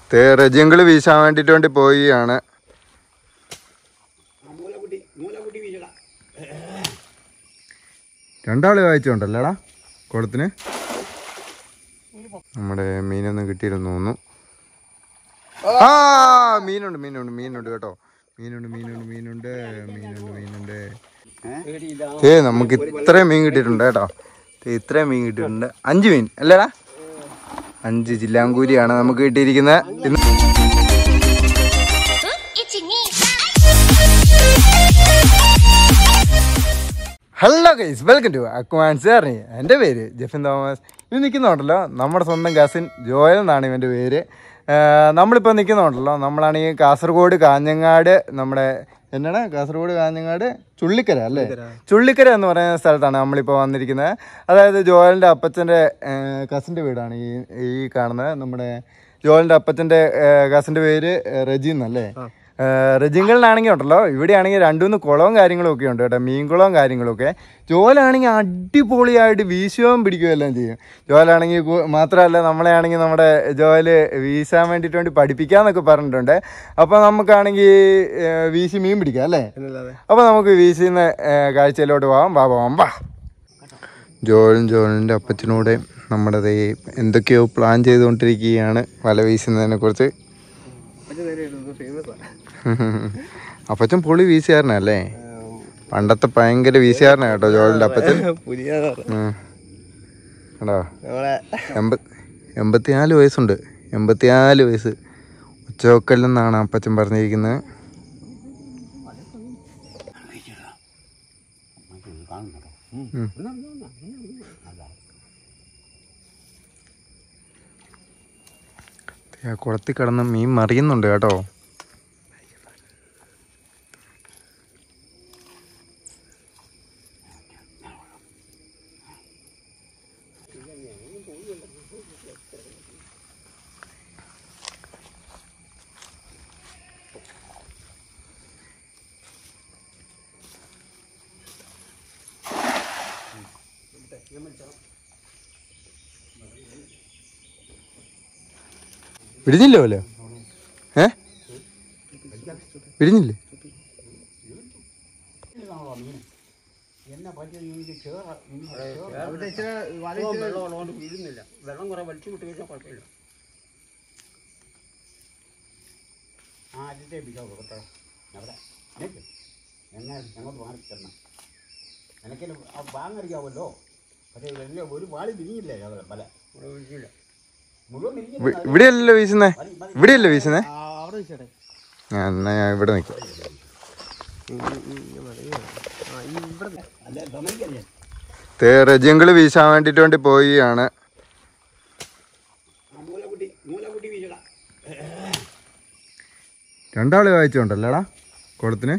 തേ റജിയങ്കിള് വീശാൻ വേണ്ടിട്ട് വേണ്ടി പോവുകയാണ് മൂലക്കുട്ടി മൂലക്കുട്ടി വീശടാ രണ്ടാള് വായിച്ചുണ്ടല്ലേടാ കുളത്തിന് നമ്മുടെ മീനൊന്നും കിട്ടിയിരുന്നു തോന്നുന്നു ആ മീനുണ്ട് മീനുണ്ട് മീനുണ്ട് കേട്ടോ മീനുണ്ട് മീനുണ്ട് മീനുണ്ട് മീനുണ്ട് മീനുണ്ട് ഏ നമുക്ക് ഇത്രയും മീൻ കിട്ടിയിട്ടുണ്ട് കേട്ടോ ദേ ഇത്രയും മീൻ കിട്ടിയിട്ടുണ്ട് അഞ്ച് മീൻ അല്ലേടാ അഞ്ച് ജില്ലാങ്കൂരിയാണ് നമുക്ക് കിട്ടിയിരിക്കുന്നത് ഇന്ന് ഹലോ ഗൈസ് വെൽക്കം ടു അക്വാൻസ് അറിഞ്ഞി എൻ്റെ പേര് ജെഫിൻ തോമസ് ഇത് നിൽക്കുന്നുണ്ടല്ലോ നമ്മുടെ സ്വന്തം കസിൻ ജോയൽ എന്നാണ് ഇവൻ്റെ പേര് ആഹ് നമ്മളിപ്പോൾ നിൽക്കുന്നുണ്ടല്ലോ നമ്മളാണെങ്കിൽ കാസർഗോഡ് കാഞ്ഞങ്ങാട് നമ്മുടെ എന്നാണ് കാസർഗോഡ് കാഞ്ഞങ്ങാട് ചുള്ളിക്കര അല്ലേ ചുള്ളിക്കര എന്ന് പറയുന്ന സ്ഥലത്താണ് നമ്മളിപ്പോൾ വന്നിരിക്കുന്നത് അതായത് ജോയലിൻ്റെ അപ്പച്ചൻ്റെ കസിൻ്റെ വീടാണ് ഈ ഈ കാണുന്നത് നമ്മുടെ ജോയലിൻ്റെ അപ്പച്ചൻ്റെ കസിൻ്റെ പേര് റജി എന്നല്ലേ റജിങ്ങളിലാണെങ്കിൽ ഉണ്ടല്ലോ ഇവിടെയാണെങ്കിൽ രണ്ടുമൂന്ന് കുളവും കാര്യങ്ങളും ഒക്കെ ഉണ്ട് കേട്ടോ മീൻകുളവും കാര്യങ്ങളും ഒക്കെ ജോലാണെങ്കിൽ അടിപൊളിയായിട്ട് വീശുകയും പിടിക്കുകയും എല്ലാം ചെയ്യും ജോലാണെങ്കിൽ കു- മാത്രമല്ല നമ്മളെ ആണെങ്കിൽ നമ്മുടെ ജോല് വീശാൻ വേണ്ടിയിട്ട് വേണ്ടി പഠിപ്പിക്കാന്നൊക്കെ പറഞ്ഞിട്ടുണ്ട് അപ്പോൾ നമുക്കാണെങ്കിൽ ഏഹ്, വീശി മീൻ പിടിക്കാം അല്ലേ അപ്പോൾ നമുക്ക് വീശുന്ന ഏഹ്, കാഴ്ചയിലോട്ട് പോവാം വാ പോവാം വാ ജോലും ജോലിൻ്റെ അപ്പച്ചനൂടെ നമ്മുടെ ദേ എന്തൊക്കെയോ പ്ലാൻ ചെയ്തുകൊണ്ടിരിക്കുകയാണ് വല വീശുന്നതിനെ കുറിച്ച് അപ്പച്ചൻ പൊളി വീശുകാരനല്ലേ പണ്ടത്തെ ഭയങ്കര വീശുകാരനാ കേട്ടോ ജോലിൻ്റെ അപ്പച്ചൻ ഉം. എടാ എൺപ എൺപത്തിനാല് വയസ്സുണ്ട് എൺപത്തിനാല് വയസ്സ് ഉച്ചവക്കല്ലെന്നാണ് അപ്പച്ചൻ പറഞ്ഞിരിക്കുന്നത് ആ കുളത്തിൽ കിടന്ന് മീൻ മറിയുന്നുണ്ട് കേട്ടോ വിടിഞ്ഞില്ലേ പോലെ ഏ വിടിഞ്ഞില്ലേ വെള്ളം വീഴുന്നില്ല വെള്ളം കുറെ വലിച്ചു വിട്ട് കഴിഞ്ഞാൽ കുഴപ്പമില്ല ആ അതിൻ്റെ പിടിക്കാവൂ കേട്ടോ അവിടെ നിൽക്ക് എന്നെ അങ്ങോട്ട് മാറി തരണം എനിക്കെന്നെ ആ വാങ്ങറിയാവല്ലോ പക്ഷേ എന്നെ ഒരു വാളി വിരിഞ്ഞില്ലേ അത് വല വിരിഞ്ഞില്ല മുഴുവൻ വി- വിരിഞ്ഞില്ല ഇവിടെയല്ലല്ലോ വീശുന്നേ ഇവിടെയല്ലേ വീശുന്നേ അവിടെ വെച്ചേടെ ഞാൻ എന്നാ ഞാൻ ഇവിടെ നിൽക്കാം അല്ല സമയക്കല്ലേ തേ റജിയങ്കിള് വീശാൻ വേണ്ടിട്ട് വേണ്ടി പോവുകയാണ് ആ മൂലക്കുട്ടി മൂലക്കുട്ടി വീശടാ രണ്ടാള് വായിച്ചുണ്ടല്ലേടാ കുളത്തിന്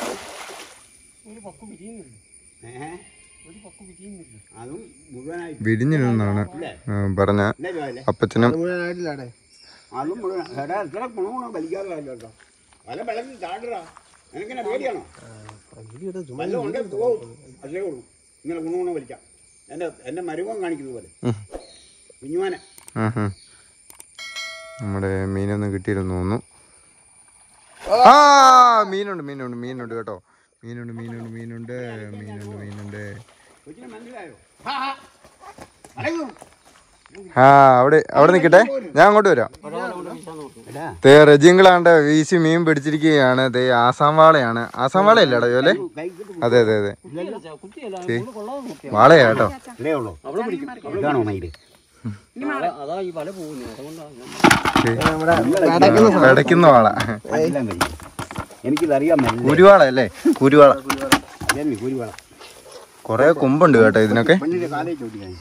ഏഹ് അതും മുഴുവനായിട്ട് വിരിഞ്ഞിരുന്നാണ് പറഞ്ഞ ഇല്ലേ ജോയല്ലേ അപ്പച്ചനും മുഴുവനായിട്ടില്ലാടെ അതും മുഴുവൻ എടാ എത്ര ഗുണഗുണം വലിക്കാതെ കാര്യമില്ല കേട്ടോ വല വെള്ളത്തിൽ ചാടറാ എനിക്കെന്നെ പേടിയാണോ വല്ല ഉണ്ടേ പോകും അല്ലേ ഉള്ളൂ ഇങ്ങനെ ഗുണഗുണം വലിക്കാം എൻ്റെ എൻ്റെ മരുമകൻ കാണിക്കുന്നത് പോലെ ഉം. കുഞ്ഞുമാനെ ഉം ഉം. നമ്മുടെ മീനൊന്നും കിട്ടിയിരുന്നു തോന്നുന്നു ആ മീനുണ്ട് മീനുണ്ട് മീനുണ്ട് കേട്ടോ മീനുണ്ട് മീനുണ്ട് മീനുണ്ട് മീനുണ്ട് മീനുണ്ട് കൊച്ചിനെ മനസ്സിലായോ ഹാ, ഹാ. മടങ്ങ്. ആ അവിടെ അവിടെ നിൽക്കട്ടെ ഞാൻ അങ്ങോട്ട് വരാം എടാ, തേ റജിയങ്കിളാണ്ട് വീശി മീൻ പിടിച്ചിരിക്കുകയാണ് തേ ആസാം വാളയാണ് ആസാം വാളയല്ലേടാ ജോലെ കൈക്കിട്ട് അതെ അതെ അതെ ഇല്ലല്ലോ. ദേ, വാളയാ കേട്ടോ ഇത്രേ ഉള്ളൂ ഇതാണോ മയില് അതാ ഈ വല പോകുന്നത് അതുകൊണ്ടാണ് ദേ, പിടയ്ക്കുന്ന വാള എല്ലാം കഴിയും എനിക്കിതറിയാൻ മെല്ലെ കുരുവാള അല്ലേ കുരുവാള ഇതല്ലേ കുരുവാള കൊറേ കൊമ്പുണ്ട് കേട്ടോ ഇതിനൊക്കെ പെണ്ണിന്റെ കാലേ ചോദിക്കാൻ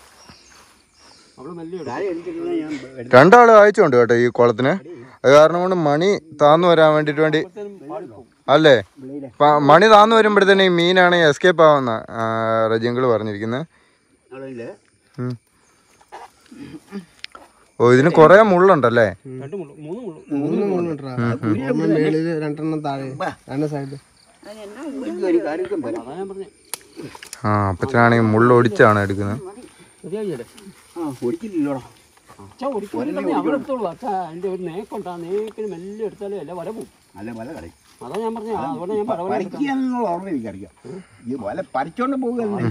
കാലേ എനിക്കിരുന്ന ഞാൻ എടുത്ത് രണ്ടാള് വായിച്ചുണ്ട് കേട്ടോ ഈ കുളത്തിന് അത് കാരണം കൊണ്ട് മണി താന്നു വരാൻ വേണ്ടിട്ട് വേണ്ടി അല്ലേ പ- മണി താന്നു വരുമ്പോഴത്തേന് ഈ മീനാണ് എസ്കേപ്പ് ആവുന്ന റജിയങ്കിള് പറഞ്ഞിരിക്കുന്നത് ആളില്ലേ ഉം. ഓ ഇതിന് കൊറേ മുള്ളുണ്ടല്ലേ രണ്ട് മുള്ളു മൂന്ന് മുള്ളു മൂന്ന് മൂന്നുണ്ടാ ഒരെണ്ണം മേളില് രണ്ടെണ്ണം താഴെ രണ്ട് സൈഡ് ഒരു കാര്യക്കും വരാം അതാ ഞാൻ പറഞ്ഞേ ആ അപ്പച്ചനാണെങ്കിൽ മുള്ളൊടിച്ചാണ് എടുക്കുന്നത് ശരിയായില്ലേ ആ പൊടിക്കില്ലല്ലോടാ അച്ഛാ ഒരിക്കലും അവിടെ എടുത്തോളൂ അച്ഛാ അതിന്റെ ഒരു നേക്കുണ്ട് ആ നേക്കിന് മെല്ലെ എടുത്താലേ അല്ല വല പോവും അല്ല വല കളി അതാ ഞാൻ പറഞ്ഞ അതുകൊണ്ട് ഞാൻ പടവല പറിക്കാന്നുള്ള ഓർമ്മ എനിക്കറിയാം ഈ വല പറിച്ചോണ്ട് പോകുകയല്ലേ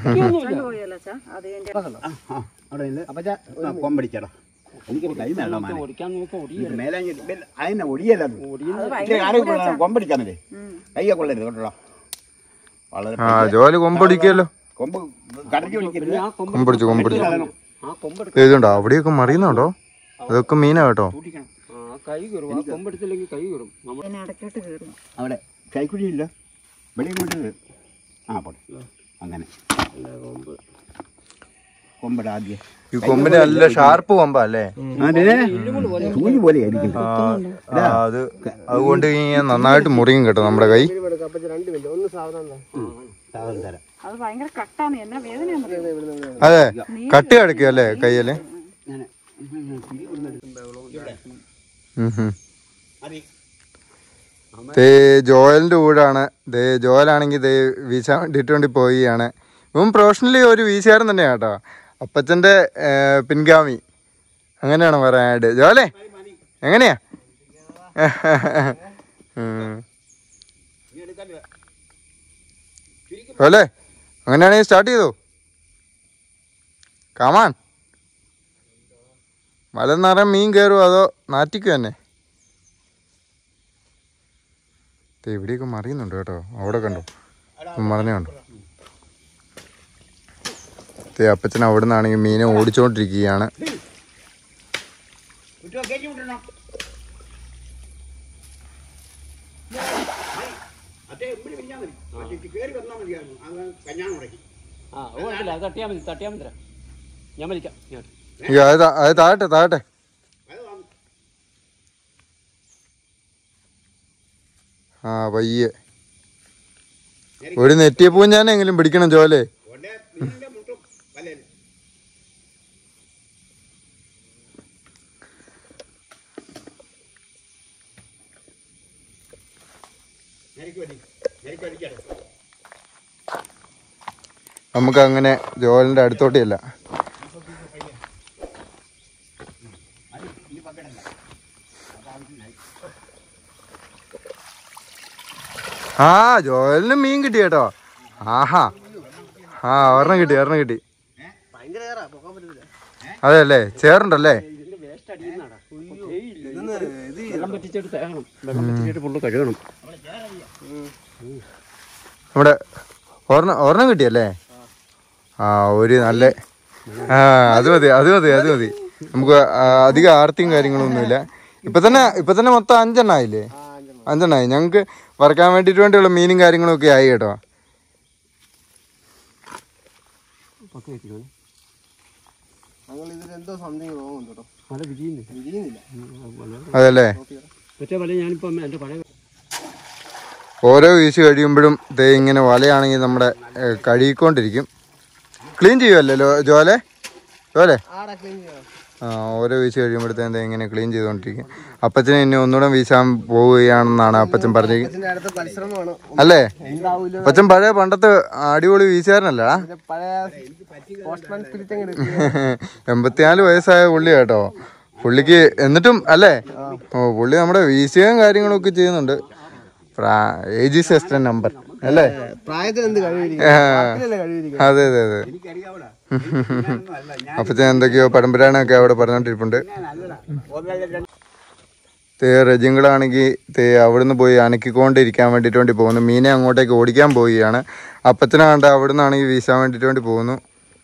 അവിടെ ഇല്ല അപ്പച്ചാ ആ, കൊമ്പടിച്ചടാ എനിക്കൊരു കൈ നേടാ മാനെ ഓടിക്കാൻ നോക്കാം ഓടിയ ഇത് മേലെ അങ്ങ് ഇല്ല, അതിനെ ഒടിയല്ല അത്. ഇച്ചിരി ആരെയും കൊള്ളാം, കൊമ്പടിക്കാന്നല്ലേ കയ്യെ കൊള്ളരുത് കേട്ടോ വളരെ ആ ജോലി കൊമ്പൊടിക്കല്ലോ കൊമ്പ് കടക്കി പിടിക്കരുത് ആ കൊമ്പ് കൊമ്പൊടിച്ചു കൊമ്പൊടിച്ചു ആ കൊമ്പെടുക്ക ഇതുണ്ടോ അവിടെയൊക്കെ മറിയുന്നുണ്ടോ അതൊക്കെ മീനാ കേട്ടോ കൂട്ടിക്കണം ആ കൈ കയറും ആ കൊമ്പെടുത്തില്ലെങ്കിൽ കൈ കയറും നമ്മൾ ഇടയ്ക്കോട്ട് കയറും അവിടെ കൈക്കുഴിയില്ല വെളിയും കൊണ്ടത് ആ പോട്ടെ അങ്ങനെ കൊമ്പ് കൊമ്പട ആദ്യം ഈ കൊമ്പിന് നല്ല ഷാർപ്പ് കൊമ്പാ അല്ലേ സൂചി പോലെ ആയിരിക്കും ആ, ആ, അത് അതുകൊണ്ട് ഇങ്ങനെ നന്നായിട്ട് മുറിയും കേട്ടോ നമ്മുടെ കൈ അപ്പച്ച രണ്ട് മിനിറ്റ് ഒന്ന് സാവധാനം സാധനം തരാം അത് ഭയങ്കര കട്ടാണ് എന്നാ വേദനയാണെന്ന് അതെ കട്ടി കിടക്കുക അല്ലേ കയ്യില് ഞാൻ ഉം ഉം. ദേ ജോയലിന്റെ കൂടാണ് ദേ ജോയലാണെങ്കിൽ ദേ വീശാൻ വേണ്ടിയിട്ട് വേണ്ടി പോവുകയാണ് ഇവൻ പ്രൊഫഷണലി ഒരു വീശുകാരൻ തന്നെയാണ് കേട്ടോ അപ്പച്ചന്റെ ഏ, പിൻഗാമി അങ്ങനെയാണ് പറയാനായിട്ട് ജോലേ എങ്ങനെയാ ഉം. ജോലേ അങ്ങനെയാണെങ്കിൽ സ്റ്റാർട്ട് ചെയ്തോ കാമാൻ മല നിറയെ മീൻ കയറുമോ അതോ നാറ്റിക്കും തന്നെ ദേ ഇവിടെയൊക്കെ മറിയുന്നുണ്ട് കേട്ടോ അവിടെ കണ്ടോ മറഞ്ഞു കണ്ടോ ദേ അപ്പച്ചൻ അവിടെ നിന്നാണെങ്കിൽ മീനെ ഓടിച്ചോണ്ടിരിക്കുകയാണ് കയറ്റി വിട്ടണം അതേ ഇവിടെ കഴിഞ്ഞാൽ മതി മറ്റേ കയറി വന്നാൽ മതിയായിരുന്നു അങ്ങ് കഞ്ഞാൻ മുടക്കി ആ അത് കുഴപ്പമില്ല അത് തട്ടിയാൽ മതി തട്ടിയാൽ മതി തരാം ഞാൻ വലിക്കാം ഇങ്ങോട്ട്. അയ്യോ അത് താ- അത് താഴട്ടെ താഴട്ടെ അത് വാങ്ങും ആ പയ്യെ ഒരു നെറ്റിയെ പൂഞ്ഞാനെങ്കിലും പിടിക്കണം ജോലേ കൊണ്ടേ നിന്റെ മുട്ടും വലയിൽ നിരക്ക് വരി നിരക്ക് വരിക്കാതെ നമുക്ക് അങ്ങനെ ജോലിന്റെ അടുത്തോട്ടില്ല ആ ജോലിന് മീൻ കിട്ടി കേട്ടോ ആഹാ ആ ഒരെണ്ണം കിട്ടി ഒരെണ്ണം കിട്ടി ഭയങ്കര കയറാ പോകാൻ പറ്റത്തില്ല അതെ അല്ലേ ചേറുണ്ടല്ലേ ഇതിന്റെ വേസ്റ്റ് അടിയുന്നതാടാ വെള്ളം പറ്റിച്ചിട്ട് തേക്കണം വെള്ളം പറ്റിച്ചിട്ട് ഫുള്ള് കഴുകണം നമ്മുടെ ഒരെണ്ണം ഒരെണ്ണം കിട്ടിയല്ലേ ആ ഒരു നല്ല ആ അത് മതി അത് മതി അത് മതി നമുക്ക് ആ, അധികം ആർത്തിയും കാര്യങ്ങളൊന്നുമില്ല ഇപ്പൊ തന്നെ ഇപ്പൊ തന്നെ മൊത്തം അഞ്ചെണ്ണം ആയില്ലേ അഞ്ചെണ്ണായി ഞങ്ങൾക്ക് വറക്കാൻ വേണ്ടിയിട്ട് വേണ്ടിയുള്ള മീനും കാര്യങ്ങളും ഒക്കെ ആയി കേട്ടോ പക്ക വെച്ചിരിക്കണം ഞങ്ങൾ ഇതിൽ എന്തോ സംതിങ് റോങ് ഉണ്ട് കേട്ടോ മഴ വിരിയുന്നില്ല വിരിയുന്നില്ല അതല്ലേ മറ്റേ വല ഞാനിപ്പം എൻ്റെ പഴയ ഓരോ വീശ് കഴിയുമ്പോഴും ദേ ഇങ്ങനെ വലയാണെങ്കിൽ നമ്മുടെ ഏ, കഴുകിക്കൊണ്ടിരിക്കും ക്ലീൻ ചെയ്യുമല്ലേ ലോ ജോലെ ജോലെ ആടാ ക്ലീൻ ചെയ്യണം ആ ഓരോ വീശ് കഴിയുമ്പോഴത്തേക്കും ദേ ഇങ്ങനെ ക്ലീൻ ചെയ്തുകൊണ്ടിരിക്കും അപ്പച്ചന് ഇനി ഒന്നുകൂടെ വീശാൻ പോവുകയാണെന്നാണ് അപ്പച്ചൻ പറഞ്ഞിരിക്കുന്നത് ഇതിന്റെ അടുത്ത പരിശ്രമമാണ് അല്ലേ എന്താവൂല അപ്പച്ചൻ പഴയ പണ്ടത്തെ അടിപൊളി വീശുകാരനല്ലടാ ഇതിന്റെ പഴയ പോസ്റ്റ്മാൻ സ്പിരിറ്റ് അങ്ങ് എടുക്കുക എൺപത്തിനാല് വയസ്സായ പുള്ളി കേട്ടോ പുള്ളിക്ക് എന്നിട്ടും അല്ലേ ഓ പുള്ളി നമ്മുടെ വീശുകയും കാര്യങ്ങളും ഒക്കെ ചെയ്യുന്നുണ്ട് ഏജ് ഈസ് എസ്റ്റൻ നമ്പർ അല്ലേ പ്രായത്തിൽ എന്ത് കഴിവിരിക്കും ആ, പ്രായത്തിലല്ലേ കഴിവിരിക്കും അതെ അതെ അതെ എനിക്കറിയാവൂടാ അല്ല ഞാൻ അപ്പച്ചൻ എന്തൊക്കെയോ പരമ്പരാനൊക്കെ അവിടെ പറഞ്ഞോണ്ടിരിപ്പുണ്ട് നല്ലതാ ഒന്നല്ല രണ്ട് തേ റജിങ്ങളാണെങ്കിൽ തേ അവിടുന്ന് പോയി അനക്കിക്കൊണ്ടിരിക്കാൻ വേണ്ടിയിട്ട് വേണ്ടി പോകുന്നു മീനെ അങ്ങോട്ടേക്ക് ഓടിക്കാൻ പോവുകയാണ് അപ്പച്ചനാണ്ട് അവിടുന്ന് ആണെങ്കിൽ വീശാൻ വേണ്ടിയിട്ട് വേണ്ടി പോകുന്നു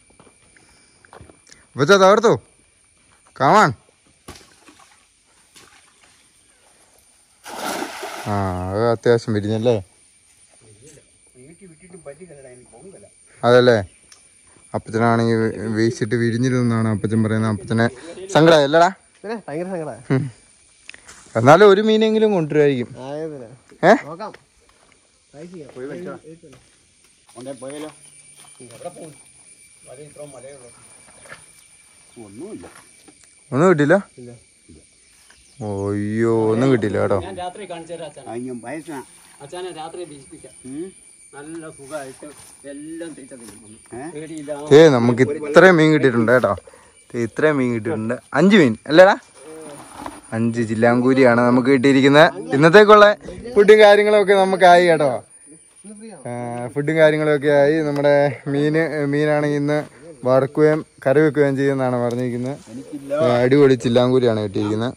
അപ്പച്ച തകർത്തോ കാമാൻ ആ അത് അത്യാവശ്യം വിരിഞ്ഞല്ലേ അതല്ലേ അപ്പച്ചനാണെങ്കിൽ വീശിട്ട് വിരിഞ്ഞിരുന്നാണ് അപ്പച്ചൻ പറയുന്നത് അപ്പച്ചനെ സങ്കടം അല്ലടാ പിന്നെ ഭയങ്കര സങ്കട എന്നാലും ഒരു മീനെങ്കിലും കൊണ്ടുവരുമായിരിക്കും ആയതിന് ഏ നോക്കാം ട്രൈ ചെയ്യാം കൊണ്ടേ പോയാലോ ഒന്നുമില്ല ഒന്നും കിട്ടിയില്ല ഇല്ല. അയ്യോ ഒന്നും കിട്ടിയില്ല കേട്ടോ ഞാൻ രാത്രി കാണിച്ചു തരാം അച്ഛൻ അതിന് വയസ്സാ അച്ഛനെ രാത്രി വീശിപ്പിക്കാം നല്ല സുഖമായിട്ട് എല്ലാം തേച്ച ഏ? പേടിയില്ല ഏ നമുക്ക് ഇത്രയും മീൻ കിട്ടിയിട്ടുണ്ട് കേട്ടോ ദേ ഇത്രയും മീൻ കിട്ടിയിട്ടുണ്ട് അഞ്ച് മീൻ അല്ലേടാ അഞ്ച് ജില്ലാങ്കൂരിയാണ് നമുക്ക് കിട്ടിയിരിക്കുന്നത് ഇന്നത്തേക്കുള്ള ഫുഡും കാര്യങ്ങളും ഒക്കെ നമുക്കായി കേട്ടോ ആ, ഫുഡും കാര്യങ്ങളും ഒക്കെ ആയി നമ്മുടെ മീന് മീനാണെങ്കിൽ ഇന്ന് വറുക്കുകയും കറി വെക്കുകയും ചെയ്യുമെന്നാണ് പറഞ്ഞിരിക്കുന്നത് ആ, അടിപൊളി ചില്ലാങ്കൂരിയാണ് കിട്ടിയിരിക്കുന്നത്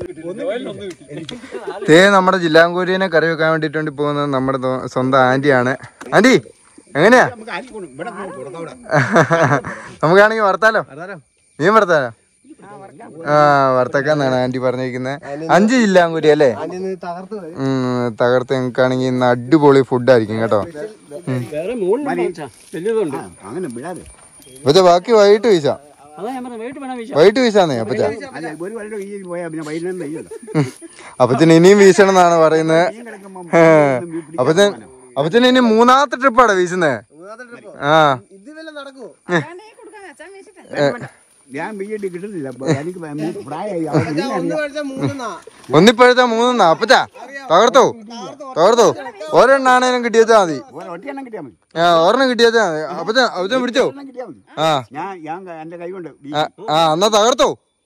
തേ നമ്മുടെ ജില്ലാങ്കൂരിനെ കറി വെക്കാൻ വേണ്ടിയിട്ട് വേണ്ടി പോകുന്നത് നമ്മുടെ ദോ- സ്വന്തം ആന്റിയാണ് ആന്റി എങ്ങനെയാ നമുക്ക് ആരി കൊണ്ടു ഇവിടെ കൊടുക്കാം നമുക്കാണെങ്കിൽ വറുത്താലോ മീൻ വറുത്താലോ ആ വറുത്തേക്കാന്നാണ് ആന്റി പറഞ്ഞിരിക്കുന്നത് അഞ്ച് ജില്ലാങ്കൂരി അല്ലേ തകർത്ത് പോയി. ഉം, തകർത്ത് ഞങ്ങൾക്കാണെങ്കിൽ ഇന്ന് അടിപൊളി ഫുഡായിരിക്കും കേട്ടോ വേറെ മുകളിൽ വലിയതുണ്ട് അങ്ങനെ വിടാതെ അപ്പച്ച ബാക്കി വൈകിട്ട് വീശാം അതാ ഞാൻ പറഞ്ഞത് വീട്ടിൽ വേണം വീശാൻ വൈകിട്ട് വീശാന്നേ അപ്പച്ച അല്ല ഒരു വെള്ളം ഈ പോയാൽ പിന്നെ വൈകുന്നേരം വെയിലല്ലോ അപ്പച്ചൻ ഇനിയും വീശണം എന്നാണ് പറയുന്നത് അപ്പച്ചൻ അപ്പച്ചൻ ഇനി മൂന്നാമത്തെ ട്രിപ്പാണ് വീശുന്നത് മൂന്നാമത്തെ ട്രിപ്പോ? ആ ഇത് വല്ലതും നടക്കുവോ കൊടുക്കാൻ അച്ഛൻ വെച്ചിട്ട് ഞാൻ ബിജെപി കിട്ടുന്നില്ല അപ്പൊ എനിക്ക് പ്രായമായി അവിടെ ഞാൻ ഒന്ന് കഴിച്ചാൽ മൂന്നെണ്ണാ ഒന്നിപ്പോഴത്തെ മൂന്നെണ്ണ അപ്പച്ച തകർത്തോ തകർത്തോ ഒരെണ്ണാണേലും കിട്ടിയച്ചാ മതി ഒറ്റയെണ്ണം കിട്ടിയാൽ മതി ആ ഒരെണ്ണം കിട്ടിയച്ചാ മതി അപ്പച്ച അപ്പച്ചൻ പിടിച്ചോ ഒരെണ്ണം കിട്ടിയാൽ മതി ആ ഞാൻ ഞാൻ എന്റെ കൈ കൊണ്ട് ആ, ആ എന്നാ തകർത്തോ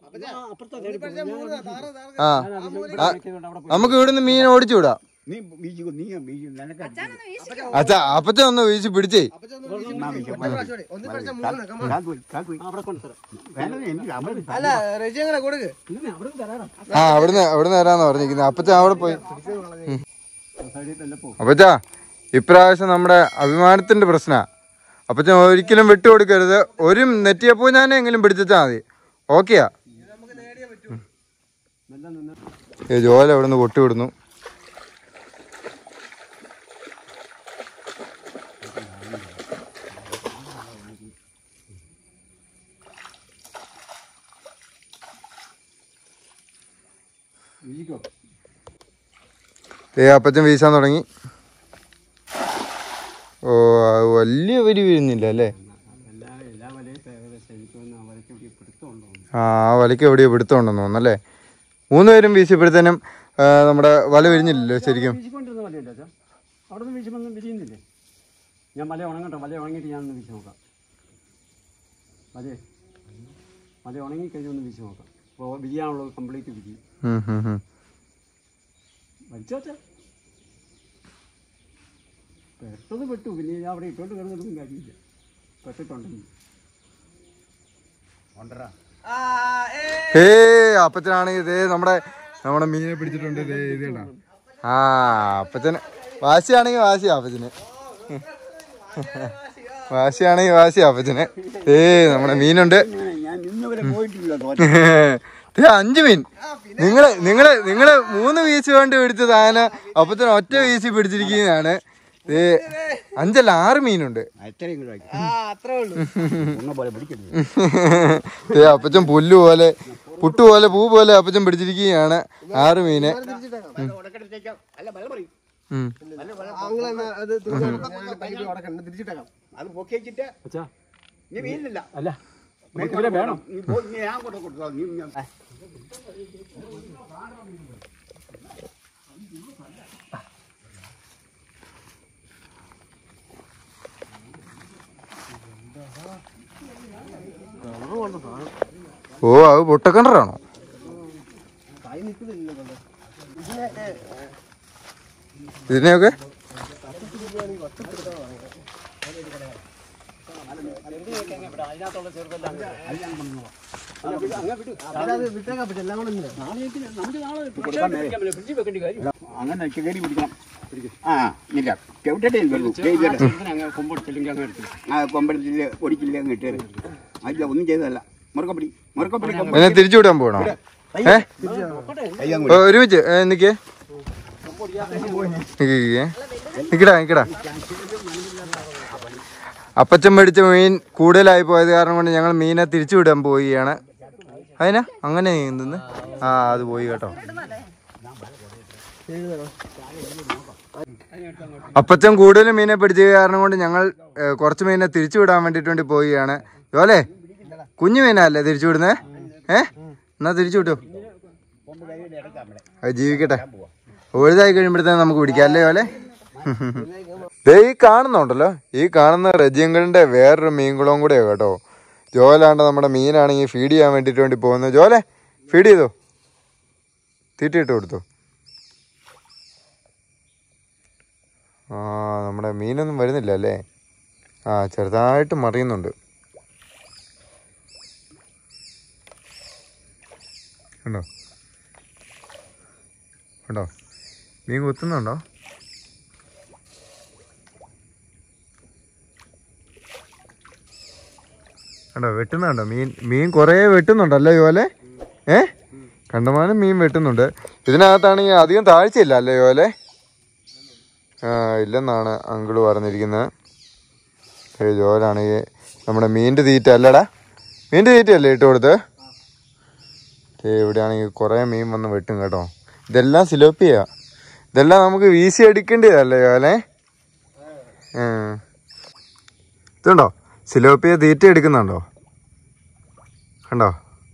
ആ ആ, നമുക്ക് ഇവിടുന്ന് മീൻ ഓടിച്ചു വിടാം നീ ബീജി നീ ബീജി നിനക്ക് അച്ഛാ അപ്പച്ച ഒന്ന് വീശി പിടിച്ചേ ഒന്ന് കഴിച്ചാൽ മൂന്നെണ്ണം come on. കാക്കുപോയി, കാക്കുപോയി. അവിടെ കൊണ്ടുതരാം വേണ്ടത് എനിക്ക് അവിടെ അല്ല റജി അങ്ങനെ കൊടുക്ക് ഇല്ല അവിടെ തരാം ആ അവിടുന്ന് അവിടുന്ന് തരാന്ന് പറഞ്ഞിരിക്കുന്നത് അപ്പച്ച അവിടെ പോയി ഉം. സൈഡിൽ തന്നെ പോ അപ്പച്ച ഇപ്രാവശ്യം നമ്മുടെ അഭിമാനത്തിന്റെ പ്രശ്ന അപ്പച്ച ഒരിക്കലും വിട്ടുകൊടുക്കരുത് ഒരു നെറ്റിയപ്പൂ ഞാനെങ്കിലും പിടിച്ചാ മതി ഓക്കെയാ ഏ ജോല അവിടുന്ന് പൊട്ടിവിടുന്നു വീശിക്കോ ഏ അപ്പച്ചൻ വീശാൻ തുടങ്ങി ഓ അത് വലിയ വരി വീഴുന്നില്ല അല്ലേ എല്ലാ എല്ലാ വലയും ഏകദേശം എനിക്ക് തോന്നുന്നു ആ വലയ്ക്ക് ഇവിടെ പിടുത്തമുണ്ടോ ആ ആ വലയ്ക്ക് എവിടെയോ പിടുത്തമുണ്ടെന്ന് തോന്നുന്നു അല്ലേ മൂന്ന് പേരും വീശിയപ്പോഴത്തേനും ആ, നമ്മുടെ വല വിരിഞ്ഞില്ലല്ലോ ശരിക്കും വീശിക്കൊണ്ടിരുന്ന വലയല്ലേ അച്ഛാ അവിടെ നിന്ന് വീശുമ്പോൾ വിരിയുന്നില്ലേ ഞാൻ വല ഉണങ്ങട്ടെ വല ഉണങ്ങിയിട്ട് ഞാൻ ഒന്ന് വീശി നോക്കാം വലേ വല ഉണങ്ങി കഴിഞ്ഞ് ഒന്ന് വീശി നോക്കാം അപ്പോൾ വിരിയാനുള്ളത് കംപ്ലീറ്റ് വിരിയും ഉം, ഉം, ഉം. വലിച്ചോട്ടെ പെട്ടത് പെട്ടു പിന്നെ ഞാൻ അവിടെ ഇട്ടോണ്ട് കിടന്നിട്ടൊന്നും കാര്യമില്ല പെട്ടിട്ടുണ്ടെങ്കിൽ കൊണ്ടറാ ഹേ അപ്പച്ചനാണെങ്കിൽ ഇതേ നമ്മുടെ നമ്മുടെ മീനെ പിടിച്ചിട്ടുണ്ട് ഇതേ ഇത് കണ്ടോ ആ അപ്പച്ചന് വാശിയാണെങ്കിൽ വാശിയാ അപ്പച്ചന് വാശിയാണെങ്കിൽ വാശിയാ അപ്പച്ചന് ഏ നമ്മുടെ മീനുണ്ട് ഞാൻ ഇന്ന് വരെ പോയിട്ടില്ല ദേ, അഞ്ച് മീൻ നിങ്ങള് നിങ്ങള് നിങ്ങള് മൂന്ന് വീശ് കൊണ്ട് പിടിച്ച സാധനം അപ്പച്ചന് ഒറ്റ വീശി പിടിച്ചിരിക്കുന്നതാണ് ഏ അഞ്ചല്ല ആറ് മീനുണ്ട് എത്രയും കൂടെ ആ അത്രേ ഉള്ളൂ ഒന്ന പോലെ പിടിക്കരുത് ദേ, അപ്പച്ചൻ പുല്ല് പോലെ പുട്ട് പോലെ പൂ പോലെ അപ്പച്ചൻ പിടിച്ചിരിക്കുകയാണ് ആറ് മീന് ഉടക്കടത്തേക്കാം അല്ല വെള്ളം പറയും ഉം. ആങ്ങളെന്നാ അത് തിരിച്ചിട്ടേക്കാം തിരിച്ചിട്ടേക്കാം അത് പൊക്കി വെച്ചിട്ട് അച്ഛാ നീ വീണില്ല അല്ല നമുക്ക് ഇവരെ വേണം നീ പോ നീ ഞാൻ കൊണ്ട് കൊടുക്കാം നീ ഞാൻ ഓ അത് പൊട്ടക്കണ്ടറാണോ ഇതിനെയൊക്കെ അത് വിട്ടേക്കാം പറ്റും എല്ലാം കൂടെ ഇങ്ങനെ. നമുക്ക് നാളെ ഫ്രിഡ്ജിൽ വെക്കേണ്ട കാര്യം അങ്ങനെ കയറി പിടിക്കണം ആ ഇല്ല ചവിട്ടട്ടെ വെള്ളൂ അങ്ങനെ കൊമ്പെടുത്തില്ലെങ്കിൽ അങ്ങനെ എടുത്തില്ല ആ കൊമ്പടത്തില്ല പൊടിക്കില്ല അങ്ങ് ഇട്ടേര് അല്ല ഒന്നും ചെയ്തതല്ല മുറുക്കപ്പിടി മുറുക്കപ്പിടി അതിനെ തിരിച്ചു വിടാൻ പോകണോ ഏ ഓ, ഒരുമിച്ച് ഏ, നിക്കേ നിക്ക്, നിക്ക്. നിക്കടാ നിക്കടാ അപ്പച്ചൻ മേടിച്ച മീൻ കൂടുതലായി പോയത് കാരണം കൊണ്ട് ഞങ്ങൾ മീനെ തിരിച്ചു വിടാൻ പോവുകയാണ് അതിനാ അങ്ങനെ നീന്തുന്നു ആ അത് പോയി കേട്ടോ അപ്പച്ചൻ കൂടുതലും മീനെ പിടിച്ച കാരണം കൊണ്ട് ഞങ്ങൾ ഏ, കുറച്ച് മീനെ തിരിച്ചു വിടാൻ വേണ്ടിയിട്ട് വേണ്ടി പോവുകയാണ് ജോലേ കുഞ്ഞു മീനല്ലേ തിരിച്ചു വിടുന്നേ ഏ എന്നാ തിരിച്ചു വിട്ടോ അത് ജീവിക്കട്ടെ ഒഴുതായി കഴിയുമ്പോഴത്തേനും നമുക്ക് പിടിക്കാം അല്ലേ ജോലെ ദേ ഈ കാണുന്നുണ്ടല്ലോ ഈ കാണുന്ന റജിയങ്കളിന്റെ വേറൊരു മീൻകുളവും കൂടെ കേട്ടോ ജോലാണ്ട് നമ്മുടെ മീനാണെങ്കിൽ ഫീഡ് ചെയ്യാൻ വേണ്ടിയിട്ട് വേണ്ടി പോകുന്നത് ജോലെ ഫീഡ് ചെയ്തോ തീറ്റയിട്ട് കൊടുത്തു ആ നമ്മുടെ മീനൊന്നും വരുന്നില്ല അല്ലേ ആ ചെറുതായിട്ട് മറിയുന്നുണ്ട് കണ്ടോ കണ്ടോ മീൻ കുത്തുന്നുണ്ടോ കണ്ടോ വെട്ടുന്നുണ്ടോ മീൻ മീൻ കുറേ വെട്ടുന്നുണ്ടല്ലോ യോലെ ഏ കണ്ടമാനം മീൻ വെട്ടുന്നുണ്ട് ഇതിനകത്താണെങ്കിൽ അധികം താഴ്ചയില്ല അല്ലേ യോലെ ആ ഇല്ലെന്നാണ് അങ്കിള് പറഞ്ഞിരിക്കുന്നത് ഏ ജോലാണെങ്കിൽ നമ്മുടെ മീൻ്റെ തീറ്റ അല്ലടാ മീൻ്റെ തീറ്റയല്ലേ ഇട്ട് കൊടുത്ത് ഏ ഇവിടെയാണെങ്കിൽ കുറേ മീൻ വന്ന് വെട്ടും കേട്ടോ ഇതെല്ലാം സിലോപ്പിയാ ഇതെല്ലാം നമുക്ക് വീശി എടുക്കേണ്ടതല്ലേ യോലെ ഉം. ഇതുണ്ടോ സിലോപ്പിയ തീറ്റ എടുക്കുന്നുണ്ടോ കണ്ടോ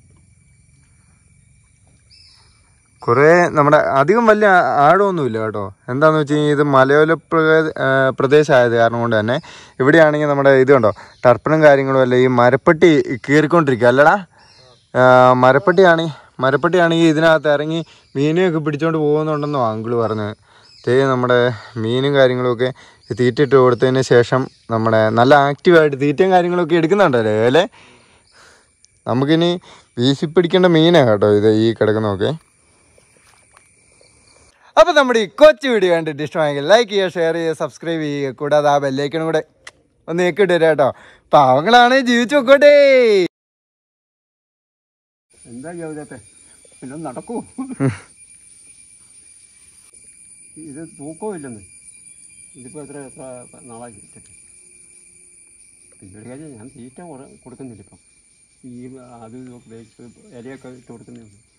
കുറേ നമ്മുടെ അധികം വലിയ ആഴമൊന്നുമില്ല കേട്ടോ എന്താന്ന് വെച്ച് കഴിഞ്ഞാൽ ഇത് മലയോല പ്രക- ആ, പ്രദേശമായത് കാരണം കൊണ്ട് തന്നെ ഇവിടെയാണെങ്കിൽ നമ്മുടെ ഇത് കണ്ടോ ടർപ്പനും കാര്യങ്ങളും അല്ല ഈ മരപ്പെട്ടി കീറിക്കൊണ്ടിരിക്കുക അല്ലടാ ആ, മരപ്പെട്ടിയാണെ മരപ്പെട്ടിയാണെങ്കിൽ ഇതിനകത്ത് ഇറങ്ങി മീനെയൊക്കെ പിടിച്ചോണ്ട് പോകുന്നുണ്ടെന്നോ അങ്കിള് പറഞ്ഞത് തേ നമ്മുടെ മീനും കാര്യങ്ങളുമൊക്കെ തീറ്റിട്ട് കൊടുത്തതിന് ശേഷം നമ്മുടെ നല്ല ആക്റ്റീവായിട്ട് തീറ്റയും കാര്യങ്ങളൊക്കെ എടുക്കുന്നുണ്ടല്ലേ അല്ലേ നമുക്കിനി വീശിപ്പിടിക്കേണ്ട മീനാണ് കേട്ടോ ഇത് ഈ കിടക്കുന്നതൊക്കെ അപ്പോൾ നമ്മുടെ ഈ കൊച്ചു വീഡിയോ കണ്ടിട്ട് ഇഷ്ടമായെങ്കിൽ ലൈക്ക് ചെയ്യുക ഷെയർ ചെയ്യുക സബ്സ്ക്രൈബ് ചെയ്യുക കൂടാതെ ആ ബെല്ലേക്കനും കൂടെ ഒന്ന് നീക്കിട്ട് തരാം കേട്ടോ പാവങ്ങളാണ് ജീവിച്ചു നോക്കട്ടെ എന്താ ഗൗരത്തെ പിന്നെ നടക്കൂ ഇത് തൂക്കവും ഇല്ലെന്ന് ഇതിപ്പോൾ എത്ര എത്ര നാളായി ഇട്ടിട്ട് പിന്നീട് കാര്യം ഞാൻ തീറ്റ കുറെ കൊടുക്കുന്നില്ല ഇപ്പം ഈ അത് ഇത് ഉപയോഗിച്ച് ഇലയൊക്കെ ഇട്ട് കൊടുക്കുന്നേ ഉള്ളൂ